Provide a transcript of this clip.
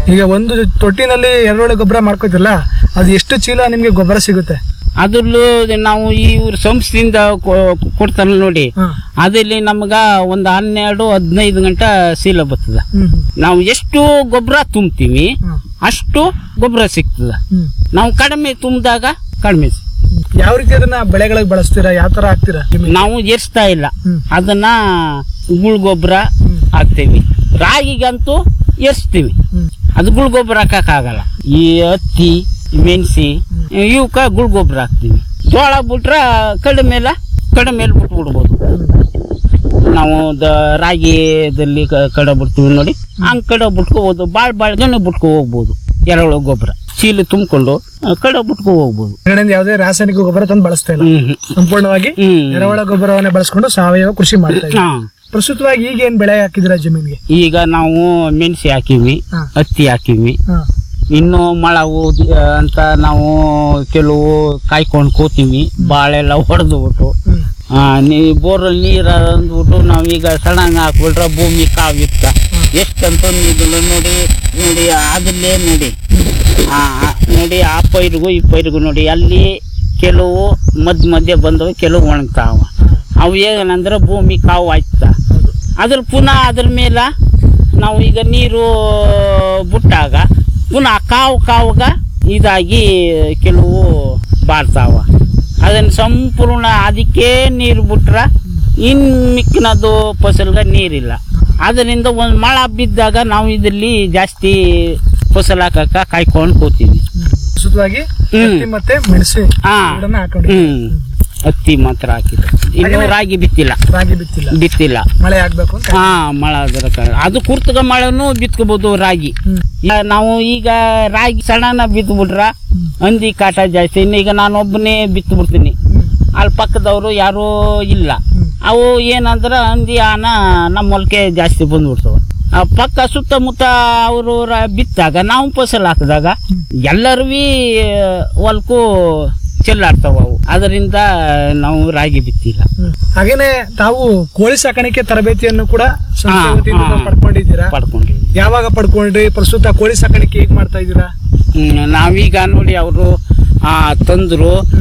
ಈಗ ಒಂದು ತೊಟ್ಟಿನಲ್ಲಿ ಎರೆಹುಳ ಗೊಬ್ಬರ ಮಾಡ್ಕೋತಿರಲ್ಲ ಅದು ಎಷ್ಟು ಚೀಲ ನಿಮ್ಗೆ ಗೊಬ್ಬರ ಸಿಗುತ್ತೆ ಅದ್ರಲ್ಲೂ ನಾವು ಇವ್ರ ಸಂಸ್ಥೆಯಿಂದ ಕೊ- ಕೊಡ್ತಾರಲ್ಲ ನೋಡಿ ಹ್ಮ್ ಅದಲ್ಲಿ ನಮ್ಗ ಒಂದು ಹನ್ನೆರಡು ಹದಿನೈದು ಗಂಟೆ ಸೀಲ ಬರ್ತದ ಹ್ಮ್ ನಾವು ಎಷ್ಟು ಗೊಬ್ಬರ ತುಂಬ್ತೀವಿ ಹ್ಮ್ ಅಷ್ಟು ಗೊಬ್ಬರ ಸಿಗ್ತದ ಹ್ಮ್ ನಾವು ಕಡಿಮೆ ತುಂಬಿದಾಗ ಕಡಿಮೆ ಸಿಗ್ತದೆ. ಹ್ಮ್. ಯಾವ ರೀತಿ ಅದನ್ನ ಬೆಳೆಗಳಿಗೆ ಬಳಸ್ತೀರಾ ಯಾವ ತರ ಹಾಕ್ತೀರಾ ಜಮೀನಿಗೆ? ನಾವು ಎರ್ಸ್ತಾ ಇಲ್ಲ ಹ್ಮ್. ಅದನ್ನ ಗುಳ್ ಗೊಬ್ಬರ ಹ್ಮ್. ಹಾಕ್ತೇವಿ ರಾಗಿಗಂತೂ ಎರ್ಸ್ತೀವಿ ಹ್ಮ್ ಅದು ಗುಳ್ ಗೊಬ್ಬರ ಹಾಕಕ್ಕಾಗಲ್ಲ ಈ ಹತ್ತಿ ಮೆಣಸಿ ಇವಕ್ಕ ಗುಳ್ ಗೊಬ್ಬರ ಹಾಕ್ತೀವಿ ಜೋಳ ಬಿಟ್ರ ಕಡಿಮೆಲ ಕಡಿಮೆಲ್ ಬಿಟ್ಟು ಬಿಡ್ಬೋದು ನಾವು ದ ರಾಗಿದಲ್ಲಿ ಕ- ಕಡೆ ಬಿಡ್ತೀವಿ ನೋಡಿ ಹಂಗ್ ಕಡೆ ಬಿಟ್ಕೋಬೋದು ಬಾಳ್ ಬಾಳ್ ಜನ ಬಿಟ್ಕೊ ಹೋಗ್ಬೋದು ಎರೆಹುಳ ಗೊಬ್ಬರ ಚೀಲ ತುಂಬಿಕೊಂಡು ಕಡೆ ಬಿಟ್ಕೊ ಹೋಗ್ಬೋದು ಹೊರಗಡೆಯಿಂದ ಯಾವುದೇ ರಾಸಾಯನಿಕ ಗೊಬ್ಬರ ತಂದು ಬಳಸ್ತಾ ಇಲ್ಲ ಹ್ಮ್ ಸಂಪೂರ್ಣವಾಗಿ ಹ್ಮ್ ಎರೆಹುಳ ಗೊಬ್ಬರವನ್ನೇ ಬಳಸ್ಕೊಂಡು ಸಾವಯವ ಕೃಷಿ ಮಾಡ್ತಾ ಇದ್ದೀವಿ ಹಾ. ಪ್ರಸ್ತುತವಾಗಿ ಈಗ ಏನ್ ಬೆಳೆ ಹಾಕಿದಿರಾ ಜಮೀನಿಗೆ ಈಗ ನಾವು ಮೆಣಸಿ ಹಾಕಿವಿ ಹಾ. ಹತ್ತಿ ಹಾಕಿವಿ ಹಾ ಇನ್ನು ಮಳವು ಅಂತ ನಾವು ಕೆಲವು ಕಾಯ್ಕೊಂಡು ಕೂತೀವಿ ಬಾಳೆಲ್ಲ ಹೊಡೆದು ಬಿಟ್ಟು ಹ್ಮ್ ಆ, ನೀ ಬೋರಲ್ಲಿ ನೀರು ಅಂದ್ಬಿಟ್ಟು ನಾವೀಗ ಸಡನ್ ಹಾಕ್ಬಿಟ್ರೆ ಭೂಮಿ ಕಾವಿತ್ತ ಎಷ್ಟಂತ ನೀರು ನೋಡಿ ನೋಡಿ ಅದಲ್ಲೇ ನೋಡಿ ಆ, ಆ, ನೋಡಿ ಆ ಪೈರಿಗೂ ಈ ಪೈರಿಗೂ ನೋಡಿ ಅಲ್ಲಿ ಕೆಲವು ಮಧ್ಯ ಮಧ್ಯೆ ಬಂದವು ಕೆಲವು ಒಣಗ್ತಾವ ಅವು ಏನಂದ್ರೆ ಭೂಮಿ ಕಾವು ಆಯ್ತ ಹೌದು ಅದ್ರ ಪುನಃ ಅದ್ರ ಮೇಲೆ ನಾವು ಈಗ ನೀರು ಬಿಟ್ಟಾಗ ಪುನಃ ಕಾವು ಕಾವುಗ ಇದಾಗಿ ಕೆಲವು ಬಾರ್ತಾವ ಅದನ್ನು ಸಂಪೂರ್ಣ ಅದಕ್ಕೆ ನೀರು ಬಿಟ್ರ ಇನ್ ಮಿಕ್ಕಿನದು ಫಸಲ್ಗೆ ನೀರಿಲ್ಲ ಅದರಿಂದ ಒಂದು ಮಳೆ ಬಿದ್ದಾಗ ನಾವು ಇದರಲ್ಲಿ ಜಾಸ್ತಿ ಫಸಲ್ ಹಾಕಕ್ಕ ಕಾಯ್ಕೊಂಡು ಕೂತೀವಿ ಹ್ಮ್. ಪ್ರಸ್ತುತವಾಗಿ ಹ್ಮ್. ಹತ್ತಿ ಮತ್ತೆ ಮೆಣಸು ಹಾ ಎರಡನ್ನ ಹಾಕೊಂಡಿದ್ದೀವಿ ಹ್ಮ್ ಹತ್ತಿ ಮಾತ್ರ ಹಾಕಿದ್ದು ಇನ್ನು ಹಾಗೇನೆ- ರಾಗಿ ಬಿತ್ತಿಲ್ಲ ರಾಗಿ ಬಿತ್ತಿಲ್ಲ ಬಿತ್ತಿಲ್ಲ ಮಳೆ ಆಗ್ಬೇಕು ಅಂತ ಹಾ ಮಳೆ ಅದರ ಕಾರಣ ಅದು ಕುರ್ತಗ ಮಳೆನೂ ಬಿತ್ಕೋಬಹುದು ರಾಗಿ ಹ್ಮ್. ಈಗ ನಾವು ಈಗ ರಾಗಿ ಸಡನ್ ಬಿತ್ತು ಬಿಟ್ರ ಹ್ಮ್. ಹಂದಿ ಕಾಟ ಜಾಸ್ತಿ ಇನ್ನು ಈಗ ನಾನು ಒಬ್ಬನೇ ಬಿತ್ತು ಬಿಡ್ತೀನಿ ಹ್ಮ್. ಅಲ್ಲಿ ಪಕ್ಕದವರು ಯಾರೂ ಇಲ್ಲ ಹ್ಮ್. ಅವು ಏನಂದ್ರ ಹಂದಿ ಆನ ನಮ್ಮ ಹೊಲಕ್ಕೆ ಜಾಸ್ತಿ ಬಂದ್ಬಿಡ್ತಾವ ಆ ಪಕ್ಕ ಸುತ್ತಮುತ್ತ ಅವರು ಬಿತ್ತಾಗ ನಾವು ಫಸಲ್ ಹಾಕಿದಾಗ ಎಲ್ಲರೂ ಹೊಲಕ್ಕೂ ಚೆಲ್ಲಾಡ್ತಾವ ಅವು ಅದರಿಂದ ನಾವು ರಾಗಿ ಬಿತ್ತಿಲ್ಲ ಹ್ಮ್. ಹಾಗೇನೆ ತಾವು ಕೋಳಿ ಸಾಕಾಣಿಕೆ ತರಬೇತಿಯನ್ನು ಕೂಡ ಸಂಸ್ಥೆ ಹಾ, ವತಿಯಿಂದ ಹಾ. ಪಡ್ಕೊಂಡಿದ್ದೀರಾ ಪಡ್ಕೊಂಡಿವಿ ಯಾವಾಗ ಪಡ್ಕೊಂಡ್ರಿ ಪ್ರಸ್ತುತ ಕೋಳಿ ಸಾಕಾಣಿಕೆ ಹೇಗ್ ಮಾಡ್ತಾ ಇದ್ದೀರಾ ಹ್ಮ್, ನಾವೀಗ ನೋಡಿ ಅವರು ತಂದ್ರು